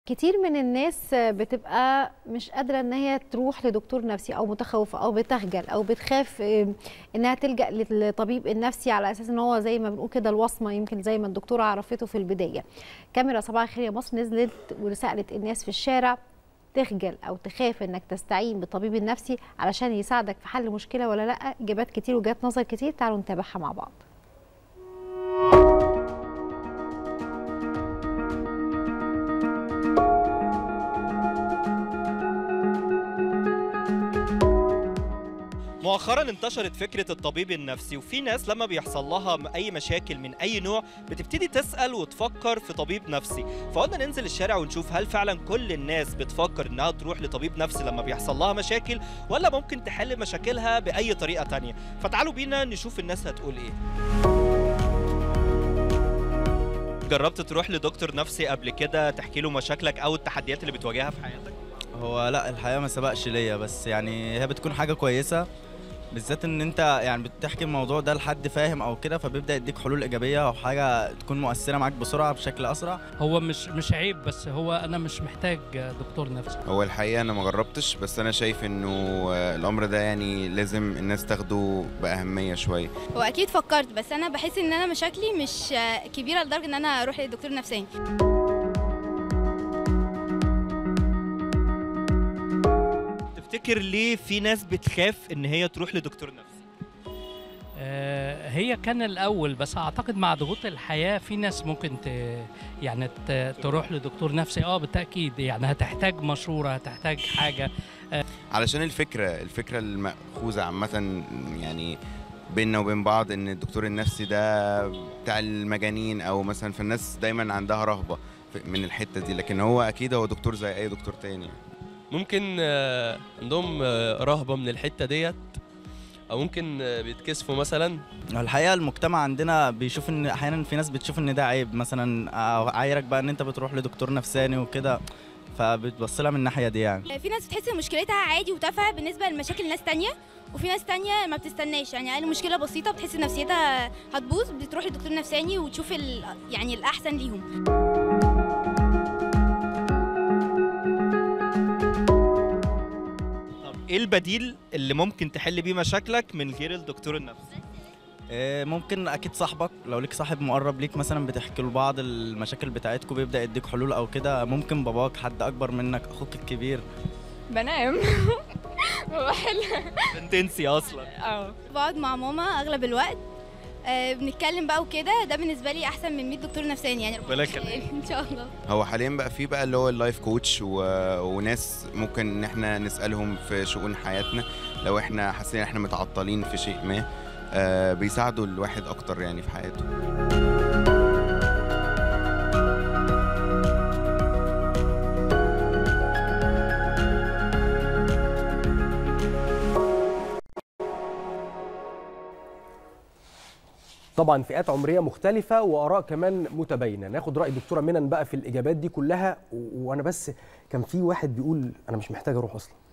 كتير من الناس بتبقى مش قادرة ان هي تروح لدكتور نفسي او متخوفة او بتخجل او بتخاف انها تلجأ للطبيب النفسي على اساس ان هو زي ما بنقول كده الوصمة يمكن زي ما الدكتورة عرفته في البداية كاميرا صباح الخير يا مصر نزلت وسألت الناس في الشارع تخجل او تخاف انك تستعين بالطبيب النفسي علشان يساعدك في حل مشكلة ولا لا اجابات كتير وجهات نظر كتير تعالوا نتابعها مع بعض مؤخرا انتشرت فكرة الطبيب النفسي وفي ناس لما بيحصل لها أي مشاكل من أي نوع بتبتدي تسأل وتفكر في طبيب نفسي فقلنا ننزل الشارع ونشوف هل فعلا كل الناس بتفكر إنها تروح لطبيب نفسي لما بيحصل لها مشاكل ولا ممكن تحل مشاكلها بأي طريقة تانية فتعالوا بينا نشوف الناس هتقول إيه جربت تروح لدكتور نفسي قبل كده تحكي له مشاكلك أو التحديات اللي بتواجهها في حياتك؟ هو لا الحقيقه ما سبقش ليا بس يعني هي بتكون حاجه كويسه بالذات ان انت يعني بتحكي الموضوع ده لحد فاهم او كده فبيبدا يديك حلول ايجابيه او حاجه تكون مؤثره معاك بسرعه بشكل اسرع هو مش مش عيب بس هو انا مش محتاج دكتور نفسي هو الحقيقه انا ما جربتش بس انا شايف انه الامر ده يعني لازم الناس تاخده باهميه شويه هو اكيد فكرت بس انا بحس ان انا مشاكلي مش كبيره لدرجه ان انا اروح لدكتور نفساني تفتكر ليه في ناس بتخاف ان هي تروح لدكتور نفسي آه هي كان الاول بس اعتقد مع ضغوط الحياه في ناس ممكن ت يعني ت تروح لدكتور نفسي اه بالتاكيد يعني هتحتاج مشوره هتحتاج حاجه آه علشان الفكره الفكره الماخوذه عامه يعني بيننا وبين بعض ان الدكتور النفسي ده بتاع المجانين او مثلا فالناس دايما عندها رهبه من الحته دي لكن هو اكيد هو دكتور زي اي دكتور تاني ممكن عندهم رهبه من الحته ديت او ممكن بيتكسفوا مثلا الحقيقه المجتمع عندنا بيشوف ان احيانا في ناس بتشوف ان ده عيب مثلا عايرك بقى ان انت بتروح لدكتور نفساني وكده فبتبص لها من الناحيه دي يعني في ناس بتحس ان مشكلتها عادي وتافهه بالنسبه لمشاكل ناس تانية وفي ناس تانية ما بتستناش يعني اقل مشكله بسيطه بتحس ان نفسيتها هتبوظ بتروح لدكتور نفساني وتشوف يعني الاحسن ليهم ايه البديل اللي ممكن تحل بيه مشاكلك من غير الدكتور النفسي ممكن اكيد صاحبك لو ليك صاحب مقرب ليك مثلا بتحكي له بعض المشاكل بتاعتكم بيبدا يديك حلول او كده ممكن باباك حد اكبر منك اخوك الكبير بنام بحل بتنسي اصلا اه بقعد مع ماما اغلب الوقت آه بنتكلم بقى وكده ده بالنسبه لي احسن من 100 دكتور نفساني يعني ربنا يخليك ان شاء الله هو حاليا بقى في بقى اللي هو اللايف كوتش و... وناس ممكن ان احنا نسالهم في شؤون حياتنا لو احنا حاسين ان احنا متعطلين في شيء ما آه بيساعدوا الواحد اكتر يعني في حياته طبعا فئات عمريه مختلفه واراء كمان متباينه ناخد راي دكتوره منن بقى في الاجابات دي كلها وانا بس كان في واحد بيقول انا مش محتاج اروح اصلا